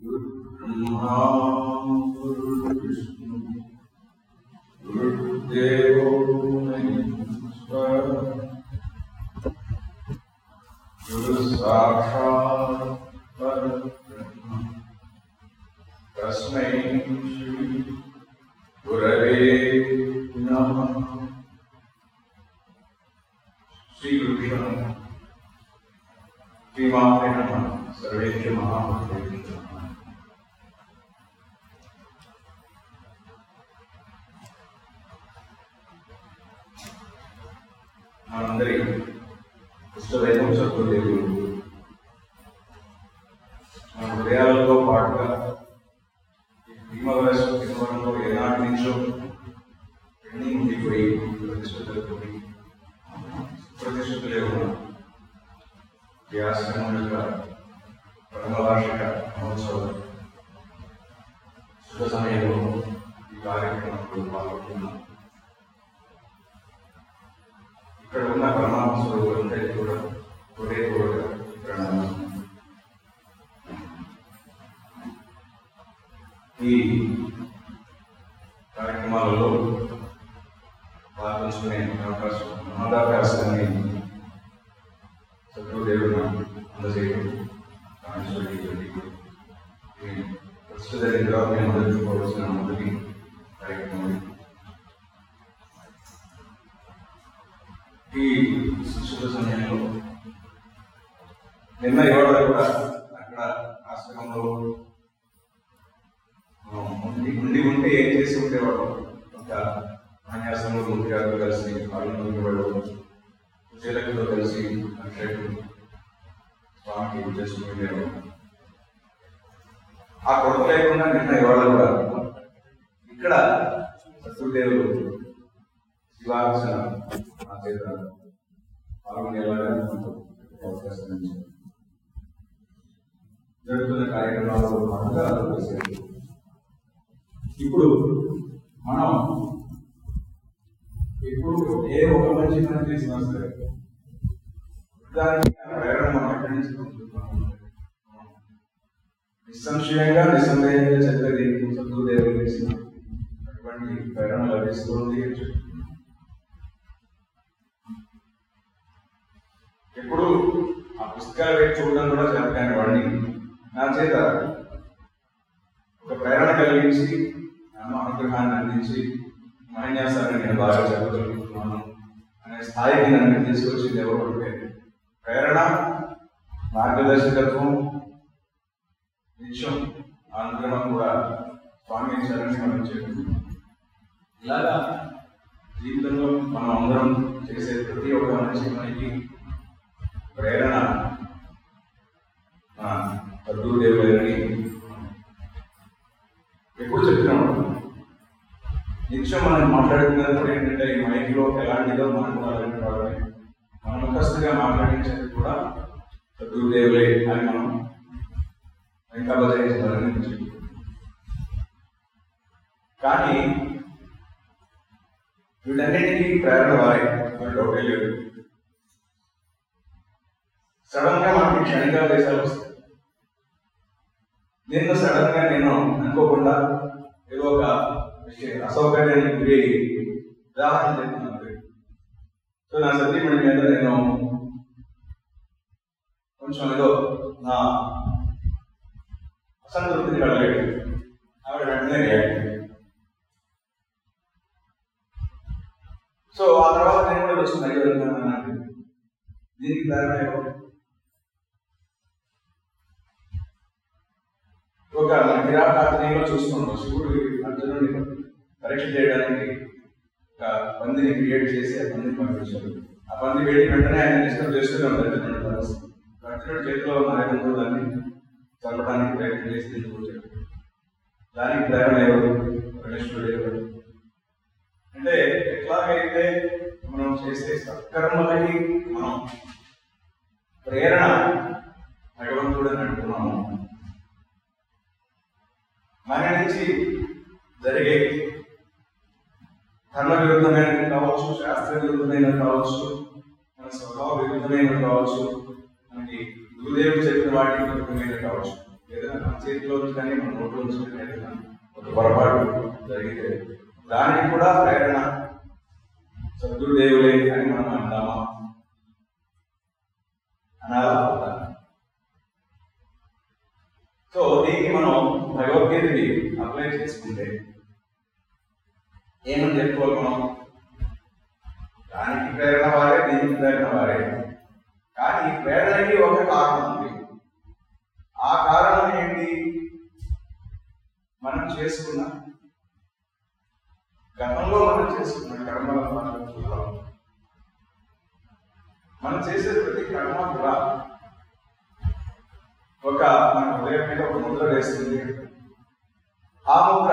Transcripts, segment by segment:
ब्रह्मा गुरुर्विष्णु गुरुर्देवो महेश्वर गुरुसाक्षात् परब्रह्म तस्मै श्री गुरवे नमः श्रीगुरुभ्यो नमः श्रीमाते नमः सर्वेभ्यो महाभक्तेभ्यो नमः మనందరి ఇష్టదైవం సత్వదేవుడు మన హృదయాలతో పాటుగా ఈ భీమవరస్ భీమవరంలో ఏనాటి నుంచో ఎన్ని ఉండిపోయి ప్రతిష్టతలతోటి ప్రతిష్టతలే ఉన్న ఈ ఆశ్రమం యొక్క పరమవార్షిక మహోత్సవం శుభ సమయంలో ఈ కార్యక్రమంలో పాల్గొంటున్నాం ఇక్కడ ఉన్న పరమాత్మస్వరూపులందరికీ కూడా ఒకే కూడా ప్రణామం ఈ కార్యక్రమాలలో పాల్గొంచుకునే అవకాశం మహదాభ్యాసాన్ని సద్గురుదేవుడు అందజేయడం కామేశ్వరి ప్రస్తుత దగ్గర మేము మొదలుకోవాల్సిన మొదటి కార్యక్రమం ఇది. ఈ శుభ సమయంలో నిన్న ఇవాళ కూడా అక్కడ ఆశ్రమంలో ఆ, ఉండి ఉండి ఉంటే ఏం చేసి ఉండేవాడు ఒక సన్యాసంలో మూర్తి గారితో కలిసి పాల్గొనేవాడు సుశీలకుతో కలిసి అక్షయుడు స్వామికి పూజ చేసుకుని ఉండేవాడు ఆ కొడుకు లేకుండా నిన్న ఇవాళ కూడా ఇక్కడ సత్యదేవుడు శివార్చన ఆ చేత పాల్గొనేలాగా మనకు అవకాశం ఇచ్చారు. జరుగుతున్న కార్యక్రమాలతో పాటుగా చేశారు. ఇప్పుడు మనం ఇప్పుడు ఏ ఒక మంచి పని చేసినా సరే దానికి ప్రేరణ మనం ఎక్కడి నుంచి పొందుతున్నాము? నిస్సంశయంగా నిస్సందేహంగా చెప్పేది సద్గురుదేవులు చేసిన అటువంటి ప్రేరణ లభిస్తుంది అని చెప్తున్నారు. ఎప్పుడు ఆ పుస్తకాలు పెట్టి చూడడం కూడా చెప్పాను వాడిని నా చేత ఒక ప్రేరణ కలిగించి నా అనుగ్రహాన్ని అందించి మహన్యాసాన్ని నేను బాగా చెప్పగలుగుతున్నాను అనే స్థాయికి నన్ను తీసుకొచ్చింది ఎవరు అంటే ప్రేరణ మార్గదర్శకత్వం నిత్యం ఆ అనుగ్రహం కూడా స్వామి ఇచ్చారని మనం చెప్తున్నాం ఇలాగా జీవితంలో మనం అందరం చేసే ప్రతి ఒక్క మంచి పనికి ప్రేరణ ఆ, సద్గురుదేవులని ఎప్పుడు చెప్తున్నాం నిత్యం మనం మాట్లాడుతున్నప్పుడు ఏంటంటే ఈ మైక్లో ఎలాంటిదో మనకు అలాంటి వాళ్ళని మనం ముఖస్తుగా మాట్లాడించేది కూడా సద్గురుదేవులే అని మనం ఇంకా బదలించాలని చెప్తున్నాం కానీ వీటన్నిటికీ ప్రేరణ వారే డౌటే లేదు సడన్ గా మనకి క్షణిక దేశాలు వస్తాయి నిన్ను సడన్ గా నేను అనుకోకుండా ఏదో ఒక విషయం అసౌకర్యానికి గురి అయ్యి ఉదాహరణ చెప్తున్నాను సో నా సతీమణి మీద నేను కొంచెం ఏదో నా అసంతృప్తిని కలగలేదు ఆవిడ వెంటనే రియాక్ట్ అయ్యింది. సో ఆ తర్వాత నేను కూడా వచ్చింది అయ్యో నాకు దీనికి కారణం ఎవరు ఒక మన కిరాతాత్మీయంలో చూసుకుంటాం శివుడు అర్జునుడిని పరీక్ష చేయడానికి ఒక పందిని క్రియేట్ చేసి ఆ పందిని పంపించాడు ఆ పంది వేడి వెంటనే ఆయన డిస్టర్బ్ చేస్తూనే ఉంటాడు అర్జునుడి మనసు. అర్జునుడి చేతిలో ఉన్న ఆయుధంతో దాన్ని చంపడానికి ప్రయత్నం చేసి తీసుకొచ్చాడు దానికి ప్రేరణ ఎవరు పరమేశ్వరుడు ఎవరు అంటే ఎట్లాగైతే మనం చేసే సత్కర్మలకి మనం ప్రేరణ భగవంతుడు అని అంటున్నాము మన నుంచి జరిగే ధర్మ విరుద్ధమైన కావచ్చు శాస్త్ర విరుద్ధమైన కావచ్చు మన స్వభావ విరుద్ధమైన కావచ్చు మనకి గురుదేవుడు చెప్పిన వాటికి విరుద్ధమైన కావచ్చు ఏదైనా మన చేతిలో నుంచి కానీ మన నోట్లో నుంచి కానీ ఏదైనా ఒక పొరపాటు జరిగితే దానికి కూడా ప్రేరణ సద్గురుదేవులే అని మనం అందామా అనాలా వద్దా? సో దీనికి మనం భగవద్గీతకి అప్లై చేసుకుంటే ఏమని చెప్పుకోవాలి మనం దానికి ప్రేరణ వారే దీనికి ప్రేరణ వారే కానీ ప్రేరణకి ఒక కారణం ఉంది ఆ కారణం ఏంటి మనం చేసుకున్న గతంలో మనం చేసుకున్న కర్మల మనం చూద్దాం మనం చేసే ప్రతి కర్మ కూడా ఒక మన హృదయం మీద ఒక ముద్ర వేస్తుంది ఆ ముద్ర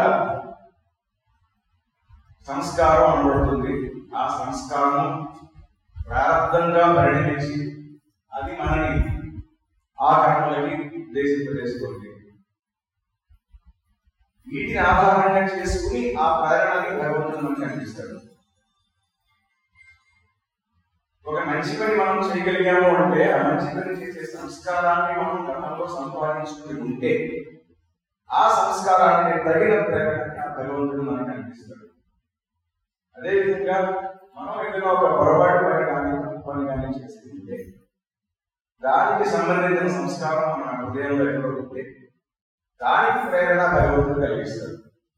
సంస్కారం అనబడుతుంది ఆ సంస్కారం ప్రారంభంగా పరిణమించి అది మనని ఆ కర్మలకి ఉద్దేశింపజేస్తుంది వీటిని ఆధారంగా చేసుకుని ఆ ప్రేరణని భగవంతుడు మనకి అనిపిస్తాడు ఒక మంచి పని మనం చేయగలిగాము అంటే ఆ మంచి పని చేసే సంస్కారాన్ని మనం గతంలో సంపాదించుకుని ఉంటే ఆ సంస్కారాన్ని తగిన ప్రేరణని ఆ భగవంతుడు మనకు అనిపిస్తాడు అదేవిధంగా మనం ఏదైనా ఒక పొరపాటు పని కానీ తప్పు పని కానీ చేస్తుంటే దానికి సంబంధించిన సంస్కారం మన హృదయంలో ఎక్కడ ఉంటే దానికి ప్రేరణ భగవంతుడు కలిగిస్తాడు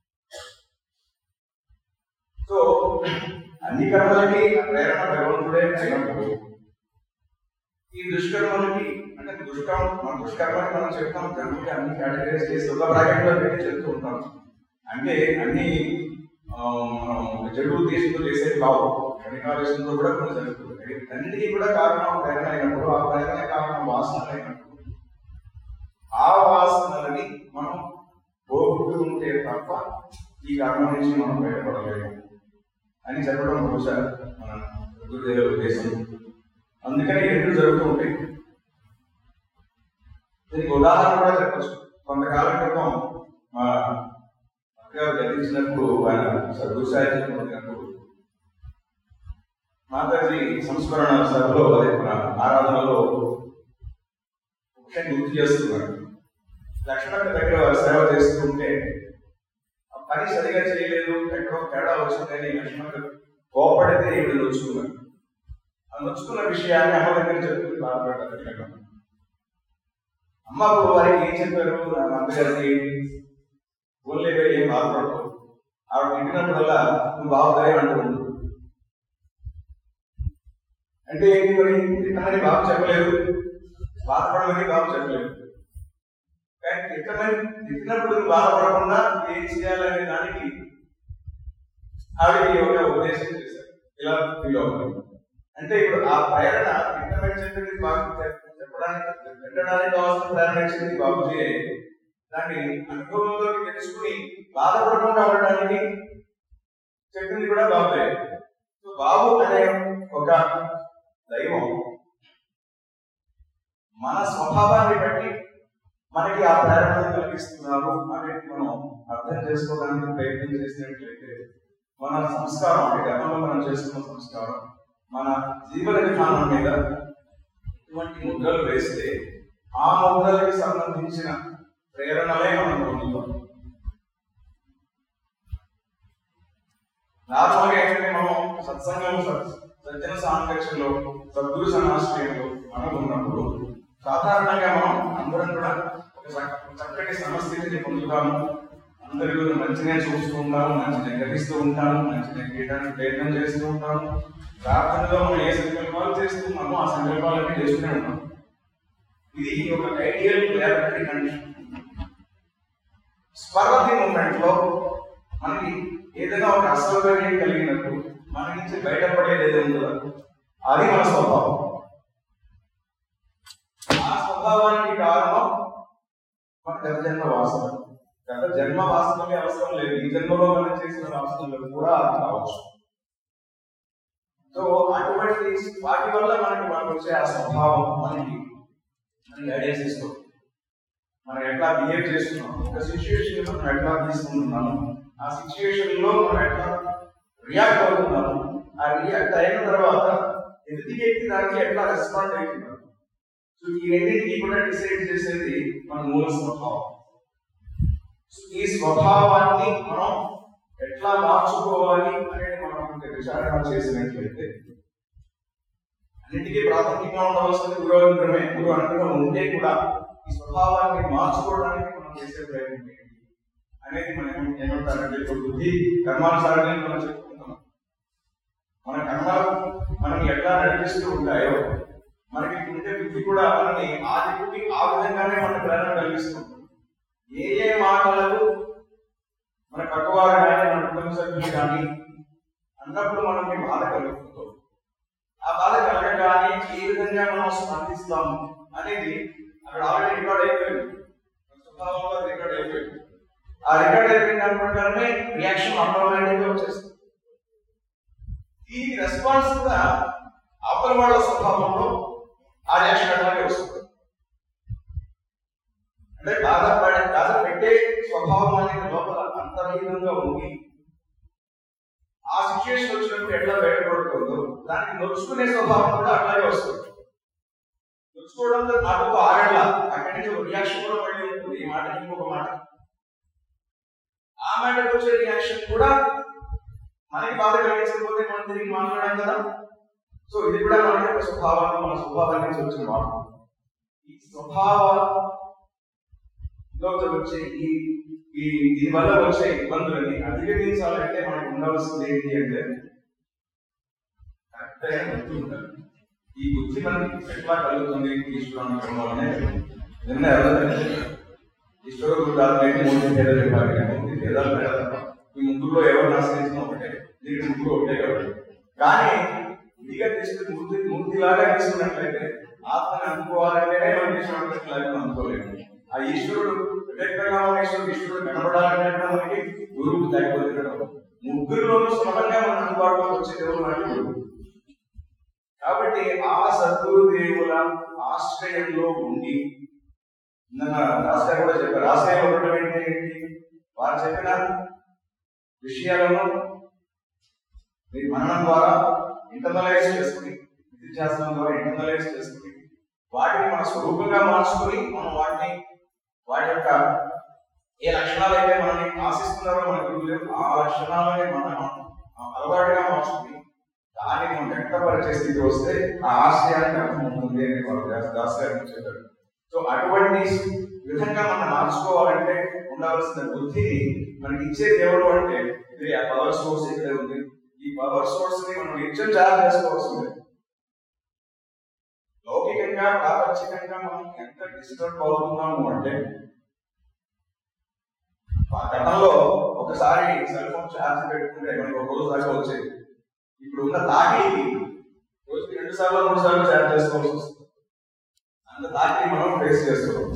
సో అన్ని కర్మలకి ప్రేరణ భగవంతుడే అయినప్పుడు ఈ దుష్కర్మలకి అంటే దుష్కర్మ మన దుష్కర్మని మనం చెప్తాం జన్మకి అన్ని కేటగిరీస్ చేసి ఒక బ్రాకెట్ లో పెట్టి చెప్తూ ఉంటాం అంటే అన్ని ఆ, మనం చెడు ఉద్దేశంతో చేసేది కావు క్షణికావేశంతో కూడా కొన్ని జరుగుతుంది అన్నిటికీ కూడా కారణం ప్రేరణ అయినప్పుడు ఆ ప్రేరణ కారణం వాసన అయినప్పుడు ఆ వాసనలని మనం పోగొట్టు ఉంటే తప్ప ఈ కర్మ నుంచి మనం బయటపడలేము అని చెప్పడం బహుశా మన గురుదేవుల ఉద్దేశం అందుకని ఈ రెండు జరుగుతూ ఉంటాయి దీనికి ఉదాహరణ కూడా చెప్పచ్చు కొంతకాలం క్రితం మా అక్కగారు గతించినప్పుడు ఆయన సద్గుసాయి చెప్పినప్పుడు మాతాజీ సంస్మరణ సభలో అదే మన ఆరాధనలో ముఖ్యంగా గుర్తు చేస్తున్నారు లక్ష్మణ దగ్గర వారు సేవ చేస్తుంటే ఆ పని సరిగా చేయలేదు ఎక్కడో తేడా వచ్చిందని లక్ష్మణ కోపడితే ఈవిడ నొచ్చుకున్నారు ఆ నొచ్చుకున్న విషయాన్ని అమ్మ దగ్గర చెప్తుంది బాధపడ్డారు అమ్మ అప్పుడు వారికి ఏం చెప్పారు నా అమ్మగారికి ఓన్లీ వెళ్ళి ఏం బాధపడతావు ఆవిడ తిట్టినప్పుడల్లా నువ్వు బాగుతాయి అంటుంది అంటే ఏంటి మరి తిట్టమని బాబు చెప్పలేదు బాధపడమని బాబు చెప్పలేదు కానీ తిట్టమని తిట్టినప్పుడు నువ్వు బాధపడకుండా ఏం చేయాలనే దానికి ఆవిడకి ఒక ఉపదేశం చేశారు ఇలా ఫీల్ అవ్వాలి అంటే ఇప్పుడు ఆ ప్రేరణ తిట్టమని చెప్పింది బాబు చెప్పడానికి పెట్టడానికి కావాల్సిన ప్రేరణ ఇచ్చింది బాబుజీ దాన్ని అనుభవంలోకి తెలుసుకుని బాధపడకుండా ఉండడానికి చెప్పింది కూడా బాబుయే సో బాబు అనే ఒక దైవం మన స్వభావాన్ని బట్టి మనకి ఆ ప్రేరణ కలిగిస్తున్నారు అనేది మనం అర్థం చేసుకోవడానికి ప్రయత్నం చేసినట్లయితే మన సంస్కారం అంటే గతంలో మనం చేసుకున్న సంస్కారం మన జీవన విధానం మీద ఇటువంటి ముద్రలు వేస్తే ఆ ముద్రలకి సంబంధించిన ప్రేరణలే మనం పొందుతాం నార్మల్గా ఏంటంటే మనం సత్సంగం సత్- సజ్జన సాంగత్యంలో సద్గురు సమాశ్రయంలో మనం ఉన్నప్పుడు సాధారణంగా మనం అందరం కూడా ఒక చక్- చక్కటి సమస్థితిని పొందుతాము అందరి గురించి మంచిగా చూస్తూ ఉంటాము మంచిగా గ్రహిస్తూ ఉంటాము మంచిగా చేయడానికి ప్రయత్నం చేస్తూ ఉంటాము ప్రార్థనలో మనం ఏ సంకల్పాలు చేస్తున్నామో ఆ సంకల్పాలన్నీ చేస్తూనే ఉంటాం ఇది ఒక ఐడియల్ ల్యాబరేటరీ కండిషన్ స్పర్ధి మూమెంట్ లో మనకి ఏదైనా ఒక అసౌకర్యం కలిగినప్పుడు మన నుంచి బయటపడేది ఏదో ఉందో అది మన స్వభావం ఆ స్వభావానికి కారణం మన గత జన్మ వాసన గత జన్మ వాసనలే అవసరం లేదు ఈ జన్మలో మనం చేసిన వాసనలు కూడా అది కావచ్చు సో అటువంటి వాటి వల్ల మనకి మనకు వచ్చే ఆ స్వభావం మనకి మనకి గైడెన్స్ ఇస్తుంది మనం ఎట్లా బిహేవ్ చేస్తున్నాం ఒక సిచ్యువేషన్ మనం ఎట్లా తీసుకుంటున్నాము ఆ సిచ్యువేషన్ లో మనం ఎట్లా రియాక్ట్ అవుతున్నాము ఆ రియాక్ట్ అయిన తర్వాత ఎదుటి వ్యక్తి దానికి ఎట్లా రెస్పాండ్ అవుతున్నారు సో ఈ రెండింటికి కూడా డిసైడ్ చేసేది మన మూల స్వభావం సో ఈ స్వభావాన్ని మనం ఎట్లా మార్చుకోవాలి అనేది మనం కొంత విచారణ చేసినట్లయితే అన్నిటికీ ప్రాథమికంగా ఉండవలసింది గురు అనుగ్రహమే గురు అనుగ్రహం ఉంటే కూడా ఈ స్వభావాన్ని మార్చుకోవడానికి మనం చేసే ప్రయత్నం ఏంటి అనేది మనం ఏమంటారంటే ఇప్పుడు బుద్ధి కర్మానుసారంగా మనం చెప్పుకుంటాం మన కర్మలు మనం ఎట్లా నడిపిస్తూ ఉంటాయో మనకి ఉండే బుద్ధి కూడా మనని ఆది బుద్ధి ఆ విధంగానే మన ప్రేరణ కలిగిస్తుంది ఏ ఏ మాటలకు మన పక్కవారు కానీ మన కుటుంబ సభ్యులు కానీ అన్నప్పుడు మనకి బాధ కలుగుతుందో ఆ బాధ కలగగానే ఏ విధంగా మనం స్పందిస్తాము అనేది అక్కడ ఆల్రెడీ రికార్డ్ అయిపోయింది మన స్వభావంలో రికార్డ్ అయిపోయింది ఆ రికార్డ్ అయిపోయిన దాని ప్రకారమే రియాక్షన్ ఆటోమేటిక్ గా వచ్చేస్తుంది ఈ రెస్పాన్స్ కూడా అవతల వాళ్ళ స్వభావంలో ఆ రియాక్షన్ అట్లాగే వస్తుంది అంటే బాధపడే బాధ పెట్టే స్వభావం అనేది లోపల అంతర్హీనంగా ఉంది ఆ సిచ్యుయేషన్ వచ్చినప్పుడు ఎట్లా బయటపడుతుందో దానికి నొచ్చుకునే స్వభావం కూడా అట్లాగే వస్తుంది నొచ్చుకోవడంతో నాకు ఆగట్ల అక్కడి నుంచి ఒక రియాక్షన్ కూడా మళ్ళీ ఉంటుంది ఈ మాట ఇంకొక మాట ఆ మాటకు వచ్చే రియాక్షన్ కూడా మనకి బాధ కలిగించకపోతే మనం తిరిగి మాట్లాడాం కదా సో ఇది కూడా మన యొక్క స్వభావాన్ని మన స్వభావం నుంచి వచ్చిన మాట ఈ స్వభావంలో వచ్చే ఈ ఈ దీని వల్ల వచ్చే ఇబ్బందులని అధిగమించాలంటే మనకు ఉండవలసింది ఏంటి అంటే కరెక్ట్ అయిన బుద్ధి ఉండాలి ఈ బుద్ధి మనకి ఎట్లా కలుగుతుంది ఈశ్వరానుగ్రహం అనేది నిన్న ఎవరైనా ఈశ్వరుడు దాని మూడు భేదాలు ఇవ్వాలి కానీ మూడు భేదాలు పెడతాం ఈ ముగ్గురులో ఎవరు ఆశ్రయించిన ఒకటే దీనికి ముగ్గురు ఒకటే కాబట్టి కానీ ఇదిగా తీసుకుని మూర్తి మూర్తిలాగా తీసుకున్నట్లయితే ఆత్మని అందుకోవాలంటేనే మనం ఈశ్వరుడు అందుకోలేము ఆ ఈశ్వరుడు వ్యక్తంగా ఉన్న ఈశ్వరుడు ఈశ్వరుడు కనబడాలంటే మనకి గురువు లేకపోతే ముగ్గురులోనూ సమానంగా మన అందుబాటులోకి వచ్చే దేవుడు మనకి గురువు కాబట్టి ఆ సద్గురు దేవుల ఆశ్రయంలో ఉండి నిన్న రాష్ట్రం కూడా చెప్పారు ఆశ్రయం ఉండడం ఏంటి ఏంటి వారు చెప్పిన విషయాలను మీరు మననం ద్వారా ఇంటర్నలైజ్ చేసుకుని విద్యాశాస్త్రం ద్వారా ఇంటర్నలైజ్ చేసుకుని వాటిని మన స్వరూపంగా మార్చుకుని మనం వాటిని వాటి యొక్క ఏ లక్షణాలు అయితే మనల్ని ఆశిస్తున్నారో మన గురువులు ఆ లక్షణాలనే మనం అలవాటుగా మార్చుకుని దాన్ని మనం వ్యక్తపరిచే స్థితి వస్తే ఆ ఆశయానికి అర్థం ఉంటుంది అని వాళ్ళు దాస్ గారు చెప్పారు సో అటువంటి విధంగా మనం మార్చుకోవాలంటే ఉండవలసిన బుద్ధిని మనకి ఇచ్చే దేవుడు అంటే ఇది ఆ పవర్ సోర్స్ ఇక్కడే ఉంది ఈ పవర్ సోర్స్ ని మనం నిత్యం జాగ్రత్త చేసుకోవాల్సిందే లౌకికంగా ప్రాపంచికంగా మనం ఎంత డిస్టర్బ్ అవుతున్నాము అంటే ఆ గతంలో ఒకసారి సెల్ ఫోన్ ఛార్జ్ పెట్టుకుంటే మనకి ఒక రోజు దాకా వచ్చేది ఇప్పుడు ఉన్న తాకిడికి రోజుకి రెండు సార్లు మూడు సార్లు ఛార్జ్ చేసుకోవాల్సి వస్తుంది అంత తాకిడి మనం ఫేస్ చేస్తున్నాం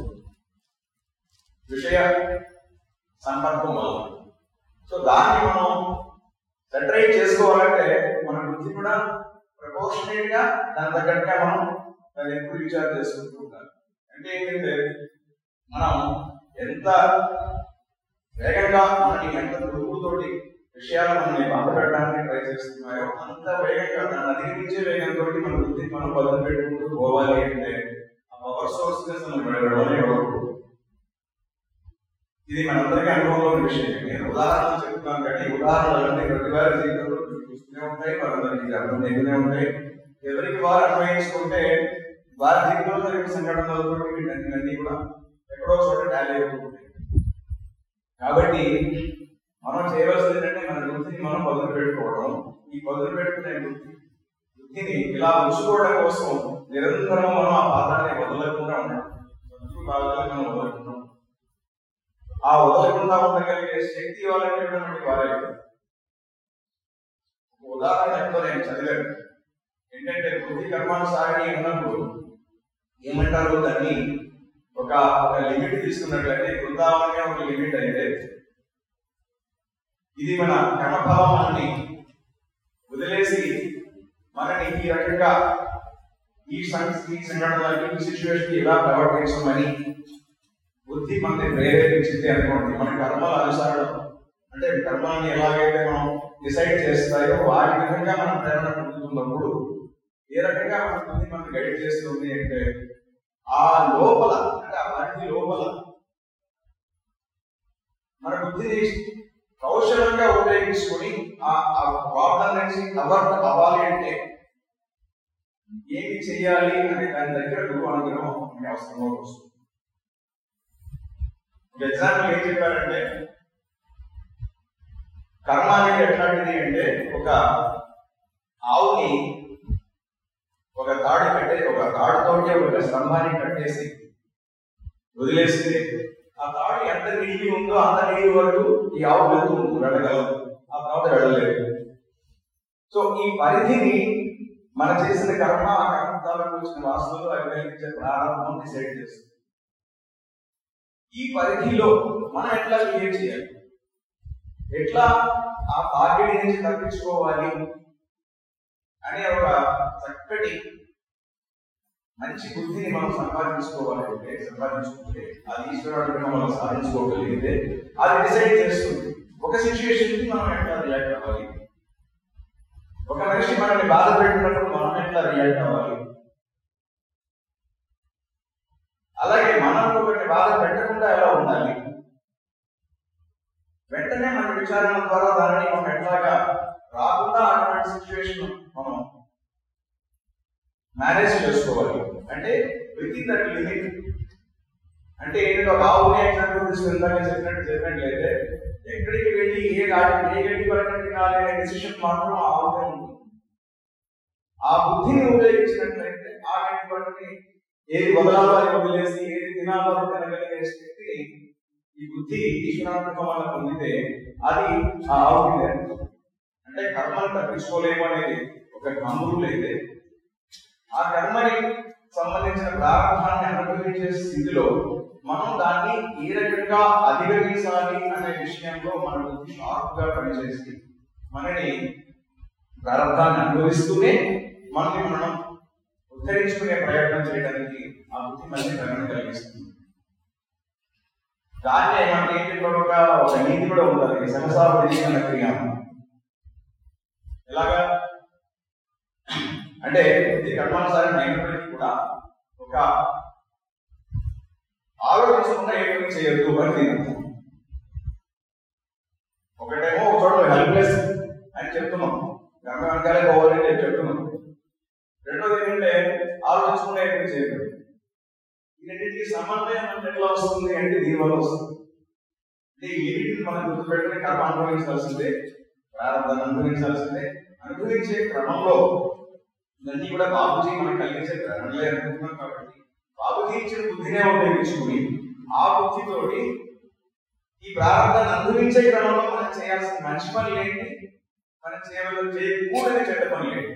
విషయ సంపర్కం వల్ల సో దాన్ని మనం సెటరేట్ చేసుకోవాలంటే మన బుద్ధి కూడా ప్రపోర్షనేట్ గా దాని తగ్గట్టుగా మనం దాన్ని ఎక్కువ రీఛార్జ్ చేసుకుంటూ ఉండాలి అంటే ఏంటంటే మనం ఎంత వేగంగా మనకి ఎంత దుర్గుతోటి విషయాలు మనల్ని బాధ పెట్టడానికి ట్రై చేస్తున్నాయో అంత వేగంగా దాన్ని అధిగమించే వేగంతో మన బుద్ధిని మనం బదులు పెట్టుకుంటూ పోవాలి అంటే ఆ పవర్ సోర్స్ మనం వెళ్ళడమే ఇది మనందరికీ అనుభవంలో ఉన్న విషయం నేను ఉదాహరణలు చెప్తున్నాను కానీ ఉదాహరణలన్నీ ప్రతి వారి జీవితంలో చూస్తూనే ఉంటాయి మనందరికీ అర్థం అవుతూనే ఉంటాయి ఎవరికి వారు అన్వయించుకుంటే వారి జీవితంలో జరిగిన సంఘటనలతో వీటన్ని కూడా ఎక్కడో చోట టాలీ అవుతుంటాయి కాబట్టి మనం చేయవలసింది ఏంటంటే మన బుద్ధిని మనం బదులు పెట్టుకోవడం ఈ బదులు పెట్టుకునే బుద్ధి బుద్ధిని ఇలా ఉంచుకోవడం కోసం నిరంతరం మనం ఆ పాదాన్ని వదలకుండా ఉండడం శత్రు భాగాలను మనం వదలకుండా ఆ వదలకుండా ఉండగలిగే శక్తి వాళ్ళకి వారే ఉదాహరణ ఎక్కువ నేను చదివాను ఏంటంటే బుద్ధి కర్మానుసారి అన్నప్పుడు ఏమంటారు దాన్ని ఒక ఒక లిమిట్ తీసుకున్నట్లయితే బృందావనమే ఒక లిమిట్ అయితే ఇది మన కర్మభావాన్ని వదిలేసి మనని ఈ రకంగా ఈ సం- ఈ సంఘటనలకి ఈ సిచ్యువేషన్ ఇలా ప్రవర్తించమని బుద్ధి మనని ప్రేరేపించింది అనుకోండి మన కర్మల అనుసారం అంటే కర్మల్ని ఎలాగైతే మనం డిసైడ్ చేస్తాయో వాటి విధంగా మనం ప్రేరణ పొందుతున్నప్పుడు ఏ రకంగా మన బుద్ధి మనకు గైడ్ చేస్తుంది అంటే ఆ లోపల అంటే ఆ పరిధి లోపల మన బుద్ధిని కౌశలంగా ఉపయోగించుకొని ఆ ప్రాబ్లం నుంచి కవర్ అవ్వాలి అంటే ఏమి చేయాలి అనే దాని దగ్గర గురువు అనుగ్రహం మనకి అవసరంగా వస్తుంది ఒక ఎగ్జాంపుల్ ఏం చెప్పారంటే కర్మ అనేది ఎట్లాంటిది అంటే ఒక ఆవుని ఒక తాడు కట్టే ఒక తాడుతోటి ఒక స్తంభాన్ని కట్టేసి వదిలేస్తే ఆ తాడు ఎంత నీటి ఉందో అంత నీటి వరకు ఈ ఆవు వెళ్తూ ఉంటుంది వెళ్ళగలదు ఆ తర్వాత వెళ్ళలేదు సో ఈ పరిధిని మన చేసిన కర్మ ఆ కర్మ తాలూకు వచ్చిన వాసనలు అవి కలిగించే ప్రారంభం డిసైడ్ చేస్తుంది ఈ పరిధిలో మనం ఎట్లా క్రియేట్ చేయాలి ఎట్లా ఆ తాకిడి నుంచి తప్పించుకోవాలి అనే ఒక చక్కటి మంచి బుద్ధిని మనం సంపాదించుకోవాలంటే సంపాదించుకుంటే అది ఈశ్వరాన్ని మనం సాధించుకోగలిగితే అది డిసైడ్ చేస్తుంది ఒక సిచ్యువేషన్ కి మనం ఎట్లా రియాక్ట్ అవ్వాలి ఒక మనిషి మనల్ని బాధ పెట్టినప్పుడు మనం ఎట్లా రియాక్ట్ అవ్వాలి అలాగే మనం ఒకరిని బాధ పెట్టకుండా ఎలా ఉండాలి వెంటనే మన విచారణ ద్వారా దానిని మనం ఎట్లాగా రాకుండా అటువంటి సిచ్యువేషన్ మనం మేనేజ్ చేసుకోవాలి అంటే విత్ ఇన్ దట్ లిమిట్ అంటే ఏంటంటే ఒక ఆవుని ఎగ్జాంపుల్ తీసుకుందాక చెప్పినట్టు చెప్పినట్లయితే ఎక్కడికి వెళ్ళి ఏ గాడి ఏ గడ్డి పరంగా తినాలి అనే డెసిషన్ మాత్రం ఆ ఆవునే ఉంటుంది ఆ బుద్ధిని ఉపయోగించినట్లయితే ఆ గడ్డి పరంగా ఏది వదలాలో అది వదిలేసి ఏది తినాలో అది తినగలిగే శక్తి ఈ బుద్ధి ఈశ్వరాత్మకం వల్ల పొందితే అది ఆ ఆవుకి లేదు. అంటే కర్మను తప్పించుకోలేము అనేది ఒక గమ్ములు అయితే ఆ కర్మని సంబంధించిన ప్రారంభాన్ని అనుభవించే స్థితిలో మనం దాన్ని ఏ రకంగా అధిగమించాలి అనే విషయంలో మన బుద్ధి షార్ప్ గా పనిచేసి మనని ప్రారంభాన్ని అనుభవిస్తూనే మనల్ని మనం ఉద్ధరించుకునే ప్రయత్నం చేయడానికి ఆ బుద్ధి మళ్ళీ ప్రేరణ కలిగిస్తుంది దాన్ని మనకి ఏంటి ఒక ఒక నీతి కూడా ఉంటుంది సహసా ప్రతిష్ఠాన క్రియ ఎలాగా అంటే ఇది కర్మానుసారం అయినప్పటికీ కూడా ఒక ఆలోచించకుండా ఏ పని చేయొద్దు అని దీని అర్థం ఒకటేమో ఒక చోట హెల్ప్లెస్ అని చెప్తున్నాం గంగ వెనకాలే పోవాలని చెప్పి చెప్తున్నాం రెండోది ఏంటంటే ఆలోచించకుండా ఏ పని చేయదు ఈ రెండింటికి సమన్వయం మనకి ఎట్లా వస్తుంది అంటే దీని వల్ల వస్తుంది అంటే ఈ లిమిట్ మనం గుర్తుపెట్టుకుని కర్మ అనుభవించాల్సిందే ప్రారంభాన్ని అనుభవించాల్సిందే అనుభవించే క్రమంలో ఇవన్నీ కూడా బాబుజీ మనకు కలిగించే ప్రేరణలే అనుకుంటున్నాం కాబట్టి బాబుజీ ఇచ్చిన బుద్ధినే ఉపయోగించుకుని ఆ బుద్ధితోటి ఈ ప్రారంభాన్ని అనుభవించే క్రమంలో మనం చేయాల్సిన మంచి పనులు ఏంటి మనం చేయవలసిన చేయకూడని చెడ్డ పనులు ఏంటి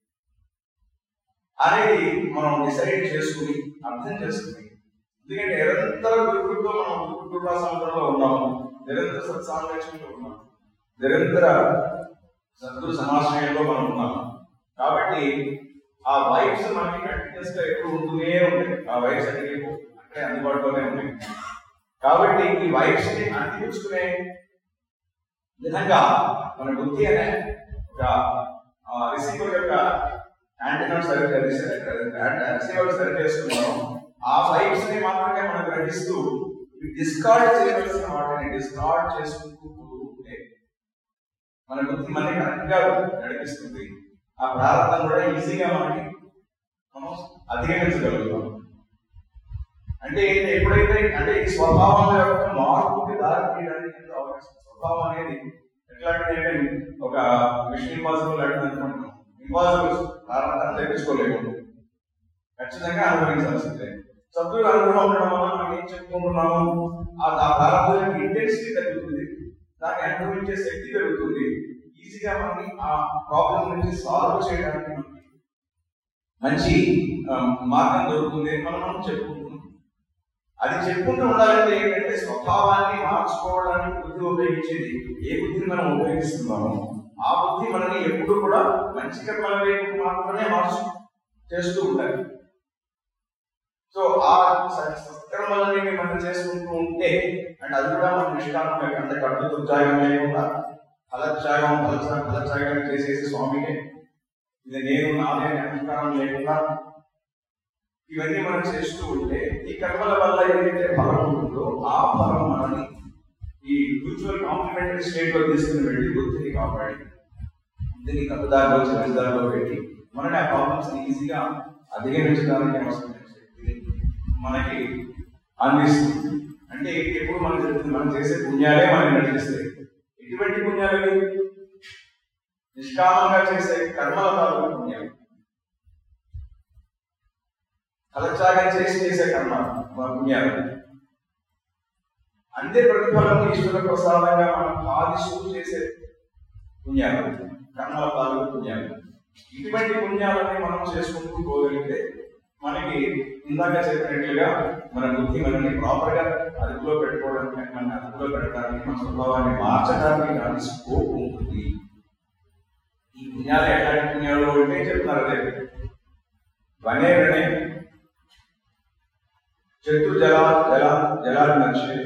అనేది మనం డిసైడ్ చేసుకుని అర్థం చేసుకుని ఎందుకంటే నిరంతర గురుకులతో మనం గురుకుల సముద్రంలో ఉన్నాము నిరంతర సత్సాంగత్యంలో ఉన్నాము నిరంతర సద్గురు సమాశ్రయంలో మనం ఉన్నాము కాబట్టి ఆ వైబ్స్ మనకి కంటిన్యూస్ గా ఎప్పుడు ఉంటూనే ఉంటాయి ఆ వైబ్స్ అన్ని అక్కడే అందుబాటులోనే ఉన్నాయి కాబట్టి ఈ వైబ్స్ ని అందిపుచ్చుకునే విధంగా మన బుద్ధి అనే ఒక రిసీవర్ యొక్క యాంటీనా సరి రిసీవర్ సరి చేసుకున్నాం ఆ వైబ్స్ ని మాత్రమే మనం గ్రహిస్తూ డిస్కార్డ్ చేయవలసిన వాటిని డిస్కార్డ్ చేసుకుంటూ పోతూ ఉంటే మన బుద్ధి మనకి కరెక్ట్ గా నడిపిస్తుంది ఆ ప్రారంభం కూడా ఈజీగా మనకి మనం అధిగమించగలుగుతాం అంటే ఏంటి ఎప్పుడైతే అంటే ఈ స్వభావం యొక్క మార్పుకి దారి తీయడానికి ఎంతో అవకాశం స్వభావం అనేది ఎట్లాంటిది అంటే ఒక మిషన్ ఇంపాసిబుల్ లాంటిది అనుకుంటున్నాం ఇంపాసిబుల్ ప్రారంభాన్ని తెప్పించుకోలేము ఖచ్చితంగా అనుభవించాల్సిందే సభ్యులు అనుభవం ఉండడం వల్ల మనం ఏం చెప్పుకుంటున్నాము ఆ ఆ ప్రారంభం ఇంటెన్సిటీ తగ్గుతుంది దాన్ని అనుభవించే శక్తి పెరుగుతుంది ఈజీగా మనకి ఆ ప్రాబ్లం నుంచి సాల్వ్ చేయడానికి మనకి మంచి ఆ, మార్గం దొరుకుతుంది అని మనం మనం చెప్పుకుంటున్నాం అది చెప్పుకుంటూ ఉండాలంటే ఏంటంటే స్వభావాన్ని మార్చుకోవడానికి బుద్ధి ఉపయోగించేది ఏ బుద్ధిని మనం ఉపయోగిస్తున్నామో ఆ బుద్ధి మనని ఎప్పుడు కూడా మంచి కర్మల వైపు మాత్రమే మార్చు చేస్తూ ఉండాలి సో ఆ సత్కర్మలని మనం చేసుకుంటూ ఉంటే అంటే అది కూడా మన నిష్కామం అంటే కట్టు దుర్జాగం లేకుండా ఫలత్యాగం ఫల ఫలత్యాగం చేసేసి స్వామికి ఇది నేను నాదే అహంకారం లేకుండా ఇవన్నీ మనం చేస్తూ ఉంటే ఈ కర్మల వల్ల ఏదైతే ఫలం ఉంటుందో ఆ ఫలం మనని ఈ మ్యూచువల్ కాంప్లిమెంటరీ స్టేట్ లో తీసుకుని వెళ్ళి బుద్ధిని కాపాడి బుద్ధిని తప్పుదారిలో చిన్నదారిలో పెట్టి మనని ఆ ప్రాబ్లమ్స్ ని ఈజీగా అధిగమించడానికి అవసరమైన శక్తిని మనకి అందిస్తుంది అంటే ఎప్పుడు మనం చెప్తుంది మనం చేసే పుణ్యాలే మనకి నడిపిస్తాయి ఎటువంటి పుణ్యాలు ఇవి? నిష్కామంగా చేసే కర్మల తాలూకు పుణ్యాలు ఫలత్యాగం చేసి చేసే కర్మ మన పుణ్యాలు అంతే ప్రతిఫలం ఈశ్వర ప్రసాదంగా మనం భావిస్తూ చేసే పుణ్యాలు కర్మల తాలూకు పుణ్యాలు ఇటువంటి పుణ్యాలని మనం చేసుకుంటూ పోగలిగితే మనకి ఇందాక చెప్పినట్లుగా మన బుద్ధి మనల్ని ప్రాపర్ గా అదుపులో పెట్టుకోవడానికి మన అదుపులో పెట్టడానికి మన స్వభావాన్ని మార్చడానికి దాని స్కోప్ ఉంటుంది ఈ పుణ్యాలు ఎలాంటి పుణ్యాలు అంటే చెప్తున్నారు అదే వనే వనే చతు జల జల జలాన్ని నచ్చే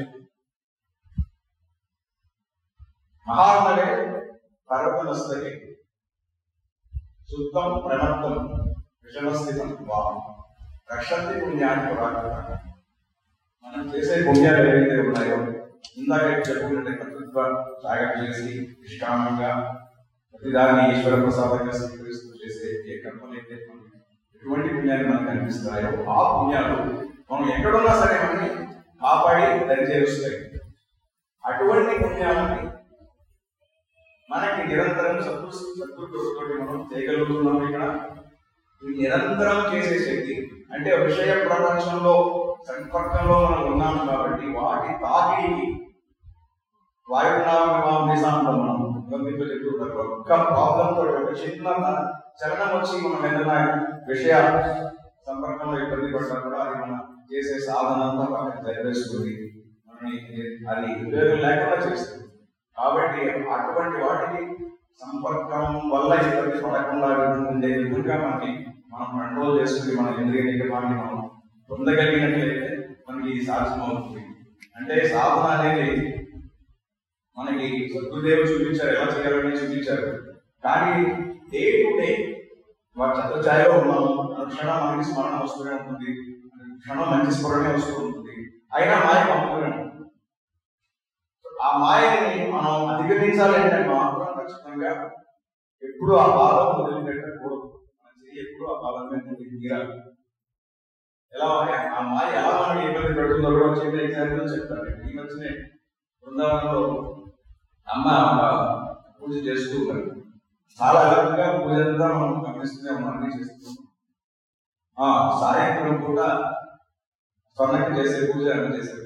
మహాత్మలే పర్వతనస్తకి శుద్ధం ప్రమత్తం విషమస్థితం వా రక్షంతి పుణ్యాన్ని పురాకృత మనం చేసే పుణ్యాలు ఏవైతే ఉన్నాయో ఇందాక చెప్పుకుంటే కర్తృత్వ త్యాగం చేసి నిష్కామంగా ప్రతిదాన్ని ఈశ్వర ప్రసాదంగా స్వీకరిస్తూ చేసే ఏ కర్మలైతే మనకి ఎటువంటి పుణ్యాలు మనకు కనిపిస్తాయో ఆ పుణ్యాలు మనం ఎక్కడున్నా సరే మనని కాపాడి దరిచేరుస్తాయి అటువంటి పుణ్యాలని మనకి నిరంతరం సత్తు సత్తుతో మనం చేయగలుగుతున్నాం ఇక్కడ ఇది నిరంతరం చేసే శక్తి అంటే విషయ ప్రపంచంలో సంపర్కంలో మనం ఉన్నాం కాబట్టి వాటి తాకిడికి వాయునామం నిశాంతం మనం గంభీర్తో చెప్తుంటారు ఒక్క ప్రాబ్లం తోటి ఒక చిన్న చలనం వచ్చి మనం ఏదైనా విషయ సంపర్కంలో ఇబ్బంది పడ్డా కూడా అది మనం చేసే సాధన అంతా పక్కన జరిపేస్తుంది మనని అది ఉపయోగం లేకుండా చేస్తుంది కాబట్టి అటువంటి వాటికి సంపర్కం వల్ల ఇబ్బంది పడకుండా ఉండే విధంగా మనకి మనం కంట్రోల్ చేసుకుని మన ఇంద్రియ నిగ్రహాన్ని మనం పొందగలిగినట్లయితే మనకి ఇది సాధ్యమవుతుంది అంటే సాధన అనేది మనకి సద్గురుదేవుడు చూపించారు ఎలా చేయాలని చూపించారు కానీ డే టు డే వాటి చతుర్చాయలో ఉన్నాము క్షణం మనకి స్మరణ వస్తూనే ఉంటుంది క్షణం మంచి స్మరణే వస్తూ ఉంటుంది అయినా మాయ పంపుతూనే ఉంటుంది ఆ మాయని మనం అధిగమించాలి అంటే మాత్రం ఖచ్చితంగా ఎప్పుడు ఆ బాధను వదిలిపెట్టకూడదు మన చెయ్యి ఎప్పుడు ఆ బాధ మీద నుండి తీరాలి ఎలా ఆ మాయ ఎలా మనకి ఇబ్బంది పెడుతుందో కూడా చిన్న ఎగ్జాంపుల్ చెప్తాను ఈ మధ్యనే బృందావనంలో అమ్మ పూజ చేస్తూ ఉన్నారు చాలా రకంగా పూజ అంతా మనం గమనిస్తూనే ఉన్నాం అన్ని చేస్తున్నాం ఆ సాయంత్రం కూడా స్వర్ణకి చేసే పూజ అన్ని చేశారు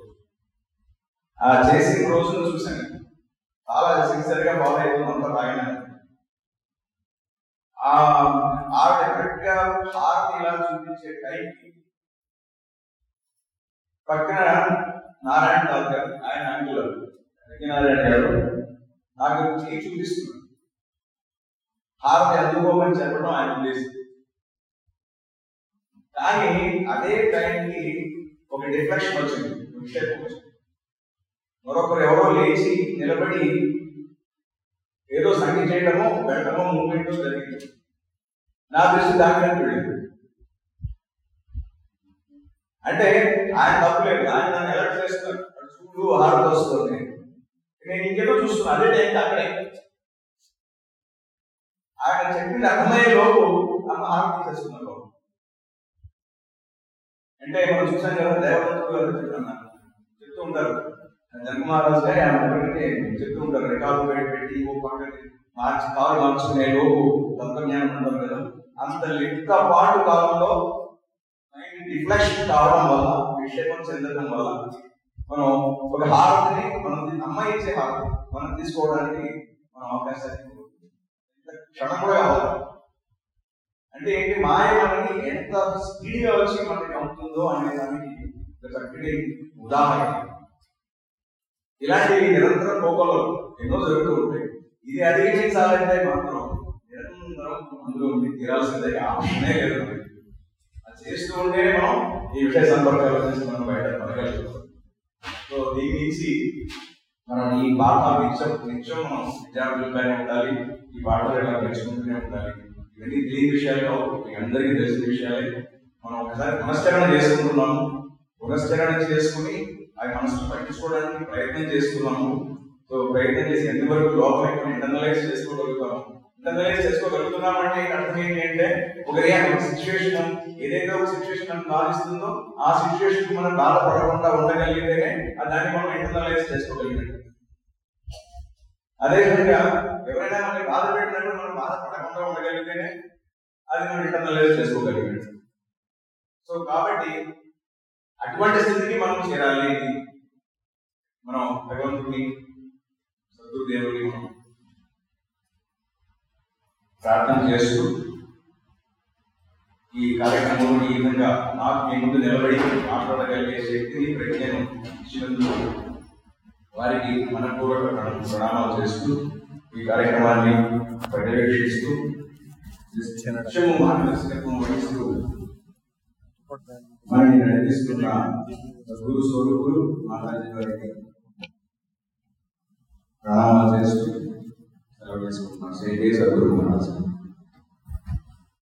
ఆ చేసిన రోజును చూశాను చాలా సిన్సియర్ గా ఫాలో అవుతుంది అంతా బాగానే ఆ ఆవిడ కరెక్ట్ గా హారతి ఇలా చూపించే టైంకి పక్కన నారాయణ దాస్ గారు ఆయన అంకుల్ నారాయణ గారు నాకు చేయి చూపిస్తున్నారు హారతి అందుకోమని చెప్పడం ఆయన ఉద్దేశం కానీ అదే టైంకి ఒక డిఫ్లెక్షన్ వచ్చింది విక్షేపం వచ్చింది మరొకరు ఎవరో లేచి నిలబడి ఏదో సంగీ చేయడమో వెళ్ళడమో మూమెంట్ జరిగింది నా దృష్టి దాని మీద వెళ్ళింది అంటే ఆయన తప్పులేదు ఆయన నన్ను ఎలర్ట్ చేస్తున్నారు అటు చూడు హారతి వస్తుంది నేను ఇంకేదో చూస్తున్నా అదే టైంకి అక్కడే ఆయన చెప్పింది అర్థమయ్యే లోపు అమ్మ హారతి చేస్తున్నారు అంటే మనం చూసాం కదా దేవదత్తులు గారు చెప్తున్నారు చెప్తూ ఉంటారు జన్మహారాజు గారు ఆయన ఒకరికి చెప్తూ ఉంటారు రికార్డు పెట్టి పెట్టి ఓ పక్కన మార్చి కాలు మార్చుకునే లోపు తత్వజ్ఞానం ఉంటారు కదా అంత లింక పాటు కాలంలో డిఫ్లెక్షన్ కావడం వల్ల విక్షేపం చెందడం వల్ల మనం ఒక హారతిని మనం అమ్మాయి ఇచ్చే హారతి మనం తీసుకోవడానికి మనం అవకాశాన్ని క్షణం కూడా కావాలి అంటే ఏంటి మాయ మనకి ఎంత స్పీడ్ గా వచ్చి మనకి అవుతుందో అనే దానికి ఒక చక్కటి ఉదాహరణ ఇలాంటివి నిరంతరం పోకలు ఎన్నో జరుగుతూ ఉంటాయి ఇది అధిగమించాలంటే మాత్రం నిరంతరం అందులో ఉండి తీరాల్సిందే ఆప్షనే లేదు మనకి. అది చేస్తూ ఉంటే మనం ఈ విషయ సంపర్కాల నుంచి మనం బయట పడగలుగుతాం సో దీని నుంచి మనం ఈ పాట నిత్యం నిత్యం మనం విద్యార్థులుగానే ఉండాలి ఈ పాటలు ఇలా నేర్చుకుంటూనే ఉండాలి ఇవన్నీ తెలియని విషయాలు కావు. మీ అందరికీ తెలిసిన విషయాలే మనం ఒకసారి పునశ్చరణ చేసుకుంటున్నాము పునశ్చరణ చేసుకుని అవి మనసును పట్టించుకోవడానికి ప్రయత్నం చేస్తున్నాము సో ప్రయత్నం చేసి ఎంతవరకు లోపల ఇంటర్నలైజ్ చేసుకోగలుగుతాము ఇంటర్నలైజ్ చేసుకోగలుగుతున్నాం అంటే అర్థం ఏంటి అంటే ఒక రియాక్ట్ సిచ్యువేషన్ ఏదైతే ఒక సిచ్యువేషన్ మనకు బాధిస్తుందో ఆ సిచ్యువేషన్ మనం బాధపడకుండా ఉండగలిగితేనే ఆ దాన్ని మనం ఇంటర్నలైజ్ చేసుకోగలిగినట్టు అదేవిధంగా ఎవరైనా మనకి బాధ పెట్టినప్పుడు మనం బాధపడకుండా ఉండగలిగితేనే అది మనం ఇంటర్నలైజ్ చేసుకోగలిగినట్టు సో కాబట్టి అటువంటి స్థితికి మనం చేరాలి మనం భగవంతుని సద్గురుదేవుని మనం ప్రార్థన చేస్తూ ఈ కార్యక్రమంలో ఈ విధంగా నాకు మీ ముందు నిలబడి మాట్లాడగలిగే శక్తిని ప్రజ్ఞను ఇచ్చినందుకు వారికి మనపూర్వక ప్రణా- ప్రణామాలు చేస్తూ ఈ కార్యక్రమాన్ని పర్యవేక్షిస్తూ నిత్యము మార్గదర్శకత్వం వహిస్తూ మనల్ని నడిపిస్తున్న గురు స్వరూపులు మాతాజీ గారికి ప్రణామాలు చేస్తూ సెలవు చేసుకుంటున్నాను శ్రీ సద్గురు మహారాజు